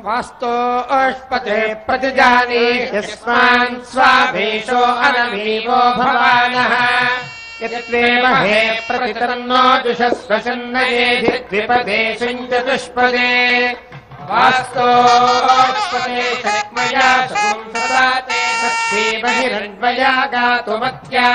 వాస్తోష్పతే ప్రతిజానీష్యస్మాన్ స్వాభేషో అనమీవో భవానః యత్వేవ హే ప్రతితన్నో దుషస్వశన్నయేధి ద్విపదే చతుష్పదే వాస్తోష్పతే శక్మయా సదా తే సక్షీ బహిరన్వయా గాతుమత్యా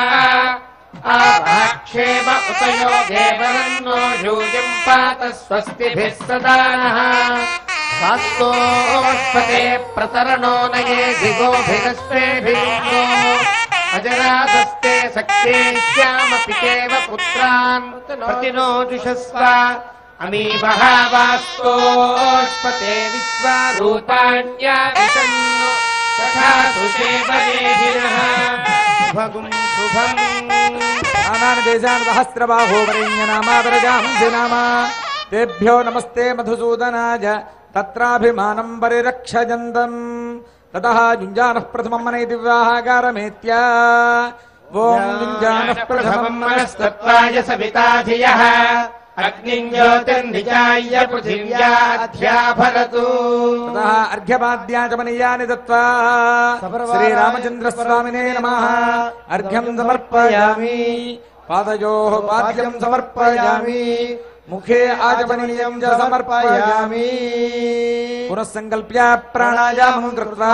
ఆవాక్షేమ ఉపయో దేవరన్నో యూయం పాత స్వస్తిభిः సదా నః శాస్త్రోష్పతే ప్రతరణో నయే దిగోభిరస్వేభిన్నో అజరాదస్తే సఖ్యే శ్యామపికేవ పుత్రాన్ ప్రతినోజుషస్వ అమీవః వాస్తోష్పతే విశ్వారూపాణ్యా విషన్ను తథా సుషేవదేహినః శుభగుం శుభం నానాని దేశాన్ సహస్రబాహో వరేణ్యనామాదరజాంసి నామ తేభ్యో నమస్తే మధుసూదనాయ తత్రాభిమానం పరిరక్షజంతం తతః యుంజానః ప్రథమం మనైతి వివాహాగారమేత్య ఓం యుంజానః ప్రథమం మనస్తత్వాయ సవితా ధియః అగ్నిం జ్యోతిర్నిజాయ పృథివ్యాధ్యాఫలతు తతః అర్ఘ్యపాద్యాచమనీయాని దత్వా శ్రీరామచంద్రస్వామినే నమః అర్ఘ్యం సమర్పయామి పాదయోః పాద్యం సమర్పయామి ముఖే ఆచమనీయం చ సమర్పయామి పునః సంకల్ప్య ప్రాణాయామం కృత్వా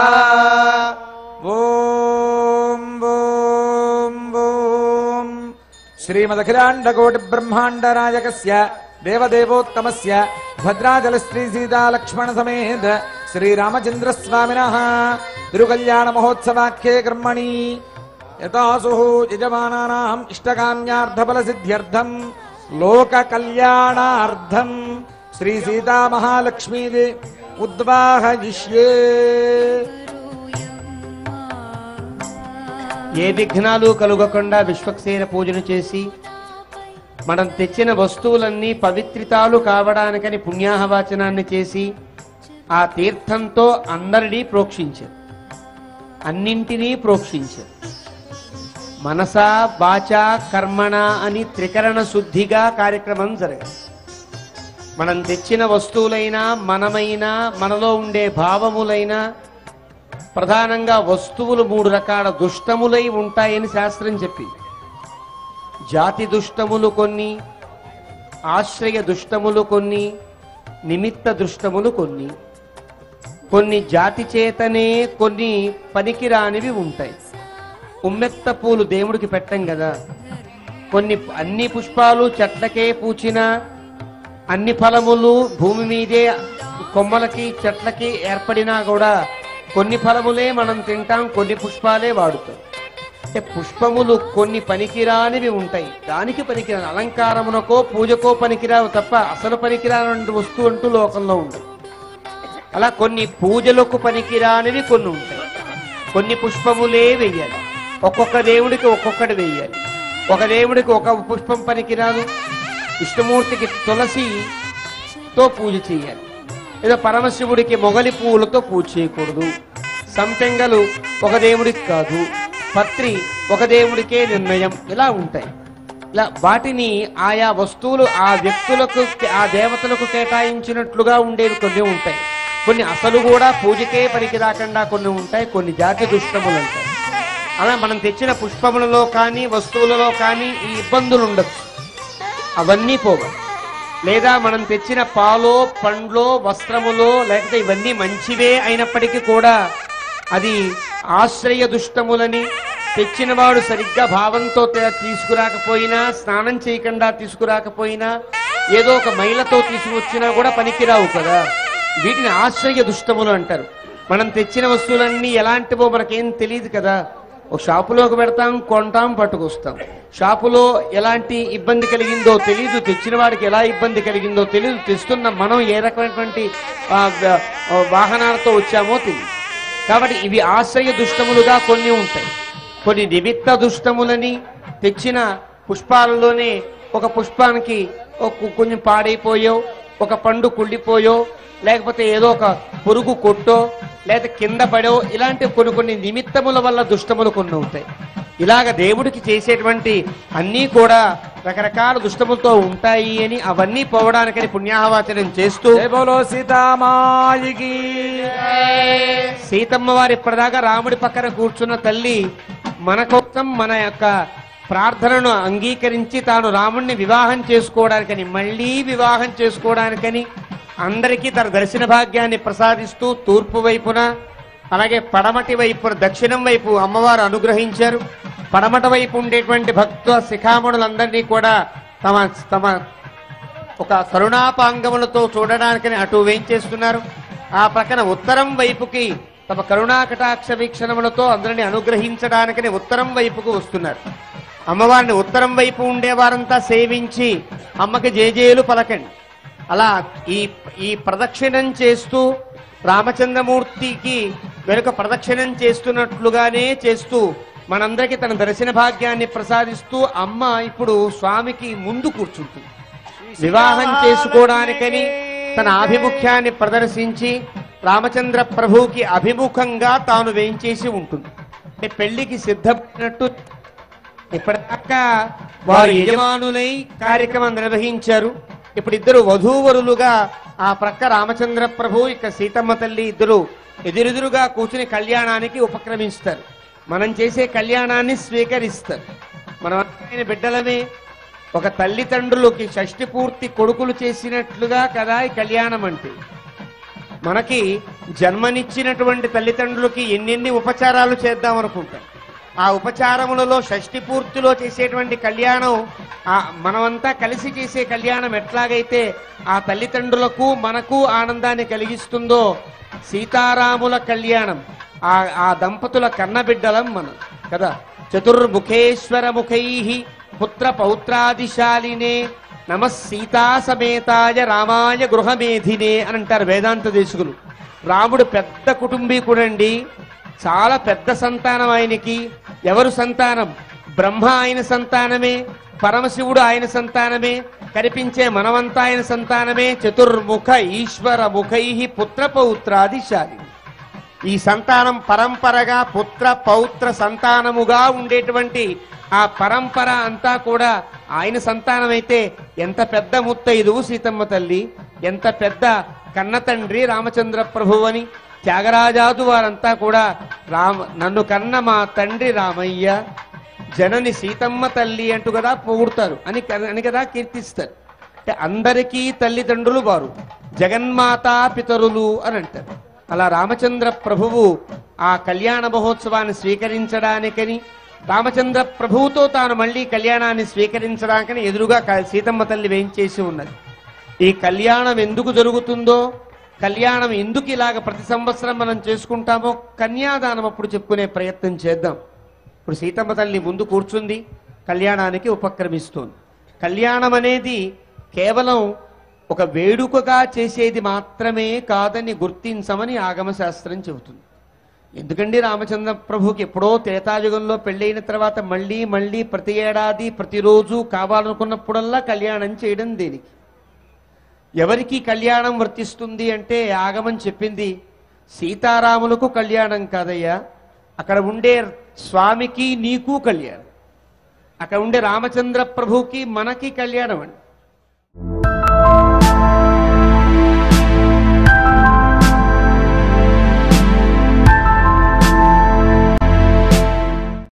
ఓం ఓం ఓం శ్రీమదఖిలాండకోటి బ్రహ్మాండ నాయకస్య దేవదేవోత్తమస్య భద్రాచల శ్రీ సీతా లక్ష్మణ సమేత శ్రీరామచంద్ర స్వామినః తిరుకల్యాణ మహోత్సవాఖ్యే కర్మణి యథాసు యజమానానాం ఇష్టకామ్యార్థఫల సిద్ధ్యర్థం లోక కళ్యాణార్థం శ్రీ సీతా మహాలక్ష్మీ ఉద్వాహయిష్యే ఏ విఘ్నాలు కలుగకుండా విశ్వక్సేన పూజను చేసి మనం తెచ్చిన వస్తువులన్నీ పవిత్రితాలు కావడానికని పుణ్యాహవాచనాన్ని చేసి ఆ తీర్థంతో అందరినీ ప్రోక్షించారు అన్నింటినీ ప్రోక్షించారు మనసా వాచ కర్మణ అని త్రికరణ శుద్ధిగా కార్యక్రమం జరగాలి మనం తెచ్చిన వస్తువులైనా మనమైనా మనలో ఉండే భావములైనా ప్రధానంగా వస్తువులు మూడు రకాల దుష్టములై ఉంటాయని శాస్త్రం చెప్పింది జాతి దుష్టములు కొన్ని ఆశ్రయ దుష్టములు కొన్ని నిమిత్త దుష్టములు కొన్ని కొన్ని జాతి చేతనే కొన్ని పనికిరానివి ఉంటాయి ఉమ్మెత్త పూలు దేవుడికి పెట్టం కదా కొన్ని అన్ని పుష్పాలు చెట్లకే పూచినా అన్ని ఫలములు భూమి మీదే కొమ్మలకి చెట్లకి ఏర్పడినా కూడా కొన్ని ఫలములే మనం తింటాం కొన్ని పుష్పాలే వాడుతాం అంటే పుష్పములు కొన్ని పనికిరానివి ఉంటాయి దానికి పనికిరాని అలంకారమునకో పూజకో పనికిరావు తప్ప అసలు పనికిరాని వస్తువు అంటూ లోకంలో ఉండదు అలా కొన్ని పూజలకు పనికిరానివి కొన్ని ఉంటాయి కొన్ని పుష్పములే వెయ్యాలి ఒక్కొక్క దేవుడికి ఒక్కొక్కటి వెయ్యాలి ఒక దేవుడికి ఒక పుష్పం పనికిరాదు విష్ణుమూర్తికి తులసితో పూజ చేయాలి ఏదో పరమశివుడికి మొగలి పువ్వులతో పూజ చేయకూడదు సంపెంగలు ఒక దేవుడికి కాదు పత్రి ఒక దేవుడికే నిర్ణయం ఇలా ఉంటాయి ఇలా వాటిని ఆయా వస్తువులు ఆ వ్యక్తులకు ఆ దేవతలకు కేటాయించినట్లుగా ఉండేవి కొన్ని ఉంటాయి కొన్ని అసలు కూడా పూజకే పనికి రాకుండా కొన్ని ఉంటాయి కొన్ని జాతి దుష్టములు ఉంటాయి అలా మనం తెచ్చిన పుష్పములలో కానీ వస్తువులలో కానీ ఈ ఇబ్బందులు ఉండొచ్చు అవన్నీ పోవాలి లేదా మనం తెచ్చిన పాలో పండ్లో వస్త్రములో లేకపోతే ఇవన్నీ మంచివే అయినప్పటికీ కూడా అది ఆశ్రయ దుష్టములని తెచ్చినవాడు సరిగ్గా భావంతో తే- తీసుకురాకపోయినా స్నానం చేయకుండా తీసుకురాకపోయినా ఏదో ఒక మైలతో తీసుకొచ్చినా కూడా పనికిరావు కదా వీటిని ఆశ్రయ దుష్టములు అంటారు మనం తెచ్చిన వస్తువులన్నీ ఎలాంటివో మనకేం తెలియదు కదా ఒక షాపులోకి పెడతాం కొంటాం పట్టుకొస్తాం షాపులో ఎలాంటి ఇబ్బంది కలిగిందో తెలియదు తెచ్చిన వాడికి ఎలా ఇబ్బంది కలిగిందో తెలియదు తెస్తున్న మనం ఏ రకమైనటువంటి ఆ, వ- ఆ, వాహనాలతో వచ్చామో తెలియదు కాబట్టి ఇవి ఆశ్రయ దుష్టములుగా కొన్ని ఉంటాయి కొన్ని నిమిత్త దుష్టములని తెచ్చిన పుష్పాలలోనే ఒక పుష్పానికి ఒక కు- కొంచెం పాడైపోయో ఒక పండు కుళ్ళిపోయో లేకపోతే ఏదో ఒక పురుగు కొట్టో లేదా కింద పడో ఇలాంటి కొన్ని కొన్ని నిమిత్తముల వల్ల దుష్టములు కొన్ని ఉంటాయి ఇలాగ దేవుడికి చేసేటువంటి అన్నీ కూడా రకరకాల దుష్టములతో ఉంటాయి అని అవన్నీ పోవడానికని పుణ్యాహవాచనం చేస్తూ జై బోలో సీతామాయికి సీతమ్మ వారు ఇప్పటిదాకా రాముడి పక్కన కూర్చున్న తల్లి మన కోసం మన యొక్క ప్రార్థనను అంగీకరించి తాను రాముణ్ణి వివాహం చేసుకోవడానికని మళ్ళీ వివాహం చేసుకోవడానికని అందరికీ తన దర్శన భాగ్యాన్ని ప్రసాదిస్తూ తూర్పు వైపున అలాగే పడమటి వైపున దక్షిణం వైపు అమ్మవారు అనుగ్రహించారు పడమట వైపు ఉండేటువంటి భక్త శిఖామణులందరినీ కూడా తమ తమ ఒక కరుణాపాంగములతో చూడడానికని అటు వేయించేస్తున్నారు ఆ ప్రక్కన ఉత్తరం వైపుకి తమ కరుణా కటాక్ష వీక్షణములతో అందరిని అనుగ్రహించడానికని ఉత్తరం వైపుకు వస్తున్నారు అమ్మవారిని ఉత్తరం వైపు ఉండేవారంతా సేవించి అమ్మకి జేజేలు పలకండి అలా ఈ ఈ ప్రదక్షిణం చేస్తూ రామచంద్రమూర్తికి వెనుక ప్రదక్షిణం చేస్తున్నట్లుగానే చేస్తూ మనందరికీ తన దర్శన భాగ్యాన్ని ప్రసాదిస్తూ అమ్మ ఇప్పుడు స్వామికి ముందు కూర్చుంటుంది వివాహం చేసుకోవడానికని తన ఆభిముఖ్యాన్ని ప్రదర్శించి రామచంద్ర ప్రభువుకి అభిముఖంగా తాను వేయించేసి ఉంటుంది అంటే పెళ్లికి సిద్ధపడినట్టు ఇప్పటిదాకా వారు యజమానులై కార్యక్రమం నిర్వహించారు ఇప్పుడు ఇద్దరు వధూవరులుగా ఆ ప్రక్క రామచంద్ర ప్రభు ఇక సీతమ్మ తల్లి ఇద్దరు ఎదురెదురుగా కూర్చుని కళ్యాణానికి ఉపక్రమిస్తారు మనం చేసే కళ్యాణాన్ని స్వీకరిస్తారు మనం ఆయన బిడ్డలమే ఒక తల్లిదండ్రులకి షష్టి పూర్తి కొడుకులు చేసినట్లుగా కదా ఈ కళ్యాణం అంటే మనకి జన్మనిచ్చినటువంటి తల్లిదండ్రులకి ఎన్నెన్ని ఉపచారాలు చేద్దాం అనుకుంటాం ఆ ఉపచారములలో షష్టి పూర్తిలో చేసేటువంటి కళ్యాణం ఆ మనమంతా కలిసి చేసే కళ్యాణం ఎట్లాగైతే ఆ తల్లిదండ్రులకు మనకు ఆనందాన్ని కలిగిస్తుందో సీతారాముల కళ్యాణం ఆ ఆ దంపతుల కన్నబిడ్డలం మనం కదా చతుర్ముఖేశ్వర ముఖై పుత్ర పౌత్రాదిశాలినే నమ సీతా సమేతాయ రామాయ గృహమేధినే అని అంటారు వేదాంత దేశకులు రాముడు పెద్ద కుటుంబీకుడండి చాలా పెద్ద సంతానం ఆయనకి ఎవరు సంతానం బ్రహ్మ ఆయన సంతానమే పరమశివుడు ఆయన సంతానమే కనిపించే మనమంతా ఆయన సంతానమే చతుర్ముఖ ఈశ్వర ముఖై పుత్ర పౌత్రాదిశాలి ఈ సంతానం పరంపరగా పుత్ర పౌత్ర సంతానముగా ఉండేటువంటి ఆ పరంపర అంతా కూడా ఆయన సంతానం అయితే ఎంత పెద్ద ముత్తైదువు సీతమ్మ తల్లి ఎంత పెద్ద కన్న తండ్రి రామచంద్ర ప్రభు అని త్యాగరాజాదు వారంతా కూడా రామ నన్ను కన్న మా తండ్రి రామయ్య జనని సీతమ్మ తల్లి అంటూ కదా పొగుడతారు అని అని కదా కీర్తిస్తారు అంటే అందరికీ తల్లిదండ్రులు వారు జగన్మాతా పితరులు అని అంటారు అలా రామచంద్ర ప్రభువు ఆ కళ్యాణ మహోత్సవాన్ని స్వీకరించడానికని రామచంద్ర ప్రభువుతో తాను మళ్ళీ కళ్యాణాన్ని స్వీకరించడానికని ఎదురుగా క- సీతమ్మ తల్లి వేయించేసి ఉన్నది ఈ కళ్యాణం ఎందుకు జరుగుతుందో కళ్యాణం ఎందుకు ఇలాగ ప్రతి సంవత్సరం మనం చేసుకుంటామో కన్యాదానం అప్పుడు చెప్పుకునే ప్రయత్నం చేద్దాం ఇప్పుడు సీతమ్మ తల్లి ముందు కూర్చుంది కళ్యాణానికి ఉపక్రమిస్తోంది కళ్యాణం అనేది కేవలం ఒక వేడుకగా చేసేది మాత్రమే కాదని గుర్తించమని ఆగమ శాస్త్రం చెబుతుంది ఎందుకండి రామచంద్ర ప్రభుకి ఎప్పుడో త్రేతాయుగంలో పెళ్ళైన తర్వాత మళ్ళీ మళ్ళీ ప్రతి ఏడాది ప్రతిరోజు కావాలనుకున్నప్పుడల్లా కళ్యాణం చేయడం దేనికి ఎవరికి కళ్యాణం వర్తిస్తుంది అంటే ఆగమం చెప్పింది సీతారాములకు కళ్యాణం కాదయ్యా అక్కడ ఉండే స్వామికి నీకు కళ్యాణం అక్కడ ఉండే రామచంద్ర ప్రభుకి మనకి కళ్యాణం అండి